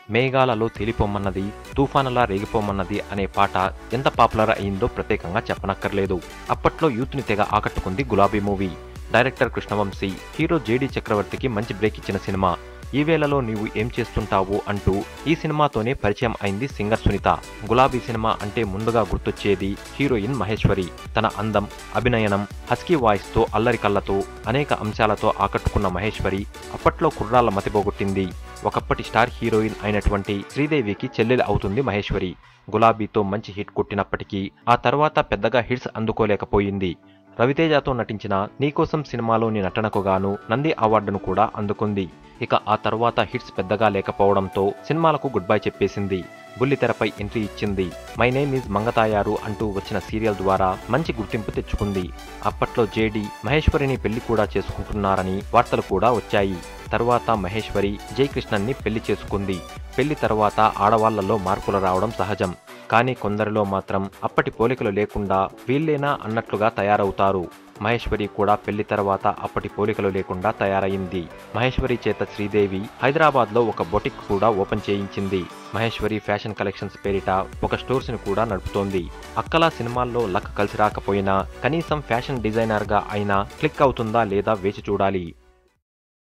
మేఘాలలో తేలిపోమన్నది తుఫానులా రేగిపోమన్నది అనే పాట ఎంత పాపులర్ అయిందో ప్రత్యేకంగా చెప్పనక్కర్లేదు అప్పట్లో యూత్ని తెగ ఆకట్టుకుంది Gulabi movie director Krishna Vamsi hero JD చక్రవర్తికి మంచి బ్రేక్ ఇచ్చిన సినిమా ఈ వేళలో నీవు ఏం చేస్తుంటావు అంటూ ఈ సినిమాతోనే పరిచయం అయింది సింగర్ సునీత గులాబీ సినిమా అంటే ముందుగా గుర్తొచ్చేది హీరోయిన్ మహేశ్వరి తన అందం అభినయనం హస్కీ వాయిస్తో అల్లరి కళ్ళతో అనేక అంశాలతో ఆకట్టుకున్న మహేశ్వరి అప్పట్లో కుర్రాళ్ళ మతిపోగొట్టింది ఒకప్పటి స్టార్ హీరోయిన్ అయినటువంటి శ్రీదేవికి చెల్లెలు అవుతుంది మహేశ్వరి గులాబీతో మంచి హిట్ కొట్టినప్పటికీ ఆ తర్వాత పెద్దగా హిట్స్ అందుకోలేకపోయింది రవితేజతో నటించిన నీకోసం సినిమాలోని నటనకు గాను నంది అవార్డును కూడా అందుకుంది ఇక ఆ తర్వాత హిట్స్ పెద్దగా లేకపోవడంతో సినిమాలకు గుడ్ బై చెప్పేసింది బుల్లితెరపై ఎంట్రీ ఇచ్చింది మై నేమ్ ఈజ్ మంగతాయారు అంటూ వచ్చిన సీరియల్ ద్వారా మంచి గుర్తింపు తెచ్చుకుంది అప్పట్లో జేడి మహేశ్వరిని పెళ్లి కూడా చేసుకుంటున్నారని వార్తలు కూడా వచ్చాయి తర్వాత మహేశ్వరి జయకృష్ణన్ని పెళ్లి చేసుకుంది పెళ్లి తర్వాత ఆడవాళ్లలో మార్పులు రావడం సహజం కానీ కొందరిలో మాత్రం అప్పటి పోలికలు లేకుండా వీళ్ళేనా అన్నట్లుగా తయారవుతారు మహేశ్వరి కూడా పెళ్లి తర్వాత అప్పటి పోలికలు లేకుండా తయారైంది మహేశ్వరి చేత శ్రీదేవి హైదరాబాద్లో ఒక బొటిక్ కూడా ఓపెన్ చేయించింది మహేశ్వరి ఫ్యాషన్ కలెక్షన్స్ పేరిట ఒక స్టోర్స్ ని కూడా నడుపుతోంది అక్కలా సినిమాల్లో లక్ కలిసి రాకపోయినా కనీసం ఫ్యాషన్ డిజైనర్ గా అయినా క్లిక్ అవుతుందా లేదా వేచి చూడాలి